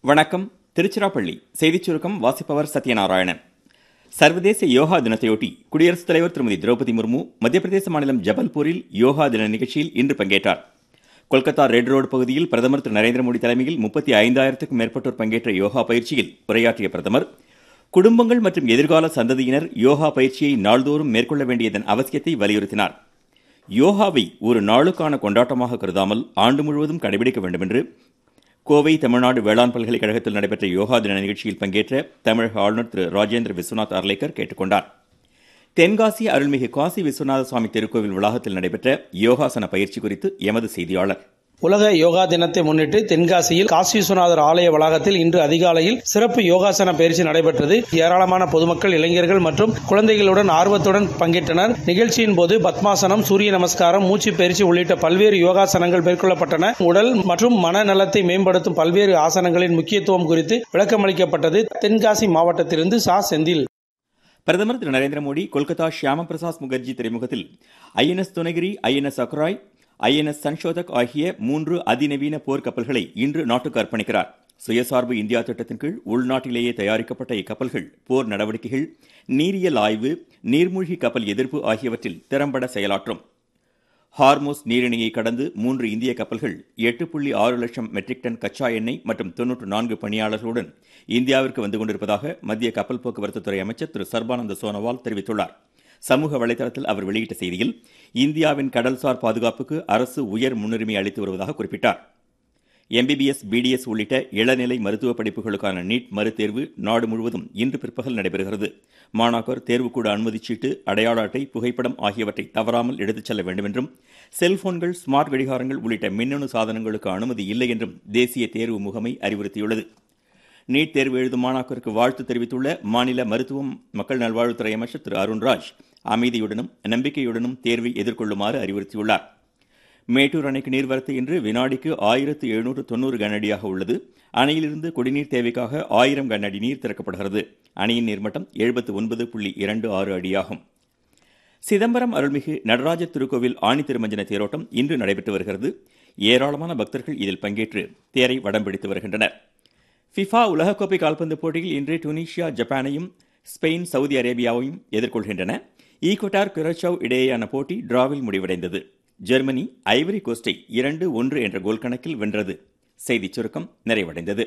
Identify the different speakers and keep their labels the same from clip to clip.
Speaker 1: வணக்கம் திருச்சிராப்பள்ளி செய்திச் சுருக்கம் வாசிப்பவர் சத்யநாராயணன் சர்வதேச யோகா தினத்தையொட்டி குடியரசுத் தலைவர் திருமதி திரௌபதி முர்மு மத்திய பிரதேச மாநிலம் ஜபல்பூரில் யோகா தின நிகழ்ச்சியில் இன்று பங்கேற்றார் கொல்கத்தா ரெட் ரோடு பகுதியில் பிரதமர் திரு நரேந்திர மோடி தலைமையில் முப்பத்தி ஐந்தாயிரத்துக்கும் மேற்பட்டோர் பங்கேற்ற யோகா பயிற்சியில் உரையாற்றிய பிரதமர் குடும்பங்கள் மற்றும் எதிர்கால சந்ததியினர் யோகா பயிற்சியை நாள்தோறும் மேற்கொள்ள வேண்டியதன் அவசியத்தை வலியுறுத்தினார் யோகாவை ஒரு நாளுக்கான கொண்டாட்டமாக கருதாமல் ஆண்டு முழுவதும் கடைபிடிக்க வேண்டும் என்று கோவை தமிழ்நாடு வேளாண் பல்கலைக்கழகத்தில் நடைபெற்ற யோகா தின நிகழ்ச்சியில் பங்கேற்ற தமிழக ஆளுநர் திரு ராஜேந்திர விஸ்வநாத் அர்லேக்கர் கேட்டுக்கொண்டார் தென்காசி அருள்மிகு காசி விஸ்வநாத சுவாமி திருக்கோவில் வளாகத்தில் நடைபெற்ற யோகாசன பயிற்சி குறித்து எமது செய்தியாளர்
Speaker 2: உலக யோகா தினத்தை முன்னிட்டு தென்காசியில் காசி விஸ்வநாதர் ஆலய வளாகத்தில் இன்று அதிகாலையில் சிறப்பு யோகாசன பயிற்சி நடைபெற்றது ஏராளமான பொதுமக்கள் இளைஞர்கள் மற்றும் குழந்தைகளுடன் ஆர்வத்துடன் பங்கேற்றனர் நிகழ்ச்சியின் போது பத்மாசனம் சூரிய நமஸ்காரம் மூச்சு பயிற்சி உள்ளிட்ட பல்வேறு யோகாசனங்கள் மேற்கொள்ளப்பட்டன உடல் மற்றும் மனநலத்தை மேம்படுத்தும் பல்வேறு ஆசனங்களின் முக்கியத்துவம் குறித்து விளக்கமளிக்கப்பட்டது தென்காசி மாவட்டத்திலிருந்து சா செந்தில்
Speaker 1: பிரதமர் திரு நரேந்திர மோடி கொல்கத்தா ஷியாம பிரசாத் முகர்ஜி துறைமுகத்தில் INS Dunagiri INS Akray INS Sanshodhak ஆகிய மூன்று அதிநவீன போர் கப்பல்களை இன்று நாட்டுக்கு அர்ப்பணிக்கிறார் சுயசார்பு இந்தியா திட்டத்தின் கீழ் உள்நாட்டிலேயே தயாரிக்கப்பட்ட இக்கப்பல்கள் போர் நடவடிக்கைகள் நீரியல் ஆய்வு நீர்மூழ்கி கப்பல் எதிர்ப்பு ஆகியவற்றில் திறம்பட செயலாற்றும் ஹார்மோஸ் நீரிணையை கடந்து மூன்று இந்திய கப்பல்கள் எட்டு புள்ளி ஆறு லட்சம் மெட்ரிக் டன் கச்சா எண்ணெய் மற்றும் தொன்னூற்று நான்கு பணியாளர்களுடன் இந்தியாவிற்கு வந்து கொண்டிருப்பதாக மத்திய கப்பல் போக்குவரத்து துறை அமைச்சர் திரு சர்பானந்த சோனோவால் தெரிவித்துள்ளார் சமூக வலைதளத்தில் அவர் வெளியிட்ட செய்தியில் இந்தியாவின் கடல்சார் பாதுகாப்புக்கு அரசு உயர் முன்னுரிமை அளித்து வருவதாக குறிப்பிட்டார் எம்பிபிஎஸ் பிடிஎஸ் உள்ளிட்ட இளநிலை மருத்துவ படிப்புகளுக்கான நீட் மறுதேர்வு நாடு முழுவதும் இன்று பிற்பகல் நடைபெறுகிறது மாணாக்கர் தேர்வுக்கூட அனுமதிச் சீட்டு அடையாள அட்டை புகைப்படம் ஆகியவற்றை தவறாமல் எடுத்துச் செல்ல வேண்டும் என்றும் செல்போன்கள் ஸ்மார்ட் கடிகாரங்கள் உள்ளிட்ட மின்னணு சாதனங்களுக்கு அனுமதி இல்லை என்றும் தேசிய தேர்வு முகமை அறிவுறுத்தியுள்ளது நீட் தேர்வு எழுதும் மாணாக்கருக்கு வாழ்த்து தெரிவித்துள்ள மாநில மருத்துவம் மக்கள் நல்வாழ்வுத்துறை அமைச்சர் திரு அருண்ராஜ் அமைதியுடனும் நம்பிக்கையுடனும் தேர்வை எதிர்கொள்ளுமாறு அறிவுறுத்தியுள்ளார் மேட்டூர் அணைக்கு நீர்வரத்து இன்று வினாடிக்கு ஆயிரத்து எழுநூற்று தொன்னூறு கனஅடியாக உள்ளது அணையிலிருந்து குடிநீர் தேவைக்காக ஆயிரம் கனஅடி நீர் திறக்கப்படுகிறது அணையின் நீர்மட்டம் எழுபத்து ஒன்பது புள்ளி இரண்டு ஆறு அடியாகும் சிதம்பரம் அருள்மிகு நடராஜர் திருக்கோவில் ஆணி திருமஞ்சன தேரோட்டம் இன்று நடைபெற்று வருகிறது ஏராளமான பக்தர்கள் இதில் பங்கேற்று தேரை வடம் பிடித்து வருகின்றனர் ஃபிஃபா உலகக்கோப்பை கால்பந்து போட்டியில் இன்று டுனிஷியா ஜப்பானையும் ஸ்பெயின் சவுதி அரேபியாவையும் எதிர்கொள்கின்றன ஈக்வட்டார் குரச்சவ் இடையேயான போட்டி டிராவில் முடிவடைந்தது ஜெர்மனி ஐவரி கோஸ்டை இரண்டு ஒன்று என்ற கோல் கணக்கில் வென்றது செய்திச் சுருக்கம் நிறைவடைந்தது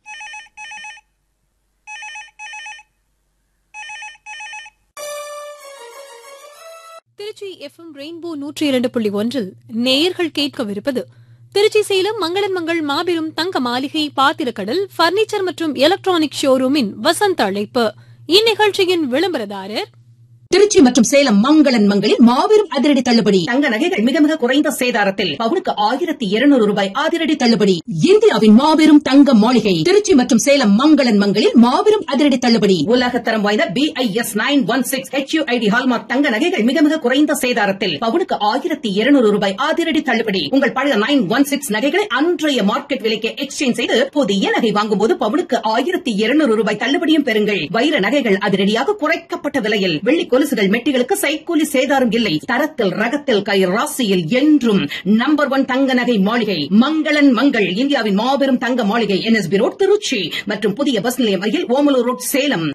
Speaker 3: திருச்சி எஃப்எம் ரெயின்போ நூற்றி இரண்டு புள்ளி ஒன்றில் நேயர்கள் கேட்கவிருப்பது திருச்சி சேலம் மங்களன் மங்கள் மாபெரும் தங்க மாளிகை பாத்திரக்கடல் பர்னிச்சர் மற்றும் எலக்ட்ரானிக் ஷோரூமின் வசந்த அழைப்பு இந்நிகழ்ச்சியின் விளம்பரதாரர்
Speaker 4: திருச்சி மற்றும் சேலம் மங்களன் மங்களில் மாபெரும் அதிரடி தள்ளுபடி
Speaker 5: தங்க நகைகள் மிக மிக குறைந்த சேதாரத்தில் பவுனுக்கு ஆயிரத்தி இருநூறு ரூபாய்
Speaker 4: அதிரடி தள்ளுபடி இந்தியாவின் மாபெரும் தங்க மாளிகை திருச்சி மற்றும் சேலம் மங்களன் மங்களில் மாபெரும் அதிரடி தள்ளுபடி
Speaker 5: உலகத்தரம் வாய்ந்த B I S nine one six HUID hallmark தங்க நகைகள் மிக மிக குறைந்த சேதாரத்தில் பவுனுக்கு ஆயிரத்தி இருநூறு ரூபாய் அதிரடி தள்ளுபடி உங்கள் பழைய நைன் ஒன் சிக்ஸ் நகைகளை அன்றைய மார்க்கெட் விலைக்கு எக்ஸ்சேஞ்ச் செய்து புதிய நகை வாங்கும் போது பவுனுக்கு ஆயிரத்தி இருநூறு ரூபாய் தள்ளுபடியும் பெறுங்கள் வைர நகைகள் அதிரடியாக குறைக்கப்பட்ட விலையில் வெள்ளி கொலுசுகள் மெட்டிகளுக்கு சைக்கூலி சேதாரம் இல்லை தரத்தில் ரகத்தில் கை ராசியில் என்றும் நம்பர் ஒன் தங்க நகை மாளிகை மங்களன் மங்கள் இந்தியாவின் மாபெரும் தங்க மாளிகை என்எஸ்பி ரோட் திருச்சி மற்றும் புதிய பஸ் நிலையம் அருகில் ஓமலூர் ரோட் சேலம்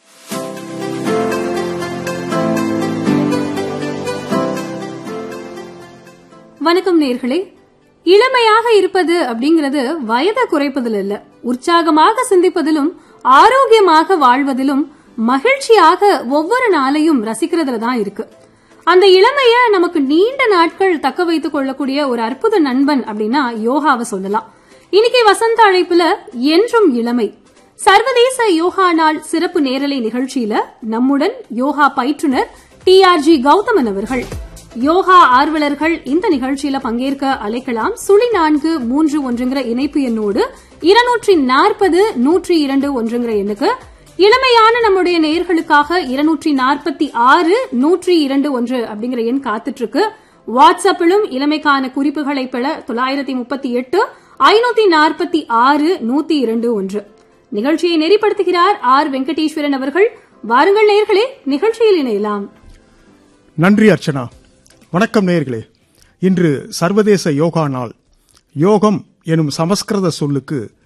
Speaker 3: வணக்கம் நேர்களே இளமையாக இருப்பது அப்படிங்கிறது வயதை குறைப்பதில் இல்ல உற்சாகமாக சிந்திப்பதிலும் ஆரோக்கியமாக வாழ்வதிலும் மகிழ்ச்சியாக ஒவ்வொரு நாளையும் ரசிக்கிறதுல தான் இருக்கு அந்த இளமைய நமக்கு நீண்ட நாட்கள் தக்க வைத்துக் கொள்ளக்கூடிய ஒரு அற்புத நண்பன் அப்படின்னா யோகாவை சொல்லலாம் இன்னைக்கு வசந்த அழைப்புல என்றும் இளமை சர்வதேச யோகா நாள் சிறப்பு நேரலை நிகழ்ச்சியில நம்முடன் யோகா பயிற்றுனர் டி ஆர் ஜி கௌதமன் அவர்கள் யோகா ஆர்வலர்கள் இந்த நிகழ்ச்சியில பங்கேற்க அழைக்கலாம் சுழி நான்கு மூன்று ஒன்றுங்கிற இணைப்பு எண்ணோடு இருநூற்றி நாற்பது நூற்றி இரண்டு ஒன்றுங்கிற எண்ணுக்கு இளமையான நம்முடைய நேயர்களுக்காக இருநூற்றி நாற்பத்தி ஆறு நூற்றி இரண்டு ஒன்று அப்படிங்கிற எண் காத்துட்டு இருக்கு வாட்ஸ்அப்பிலும் இளமைக்கான குறிப்புகளை பெற தொள்ளாயிரத்தி முப்பத்தி எட்டு ஐநூத்தி நாற்பத்தி ஆறு நூத்தி இரண்டு ஒன்று நிகழ்ச்சியை நெறிப்படுத்துகிறார் ஆர் வெங்கடேஸ்வரன் அவர்கள் வாருங்கள் நேர்களே நிகழ்ச்சியில் இணையலாம்
Speaker 6: நன்றி அர்ச்சனா வணக்கம் நேயர்களே இன்று சர்வதேச யோகா நாள் யோகம் எனும் சமஸ்கிருத சொல்லுக்கு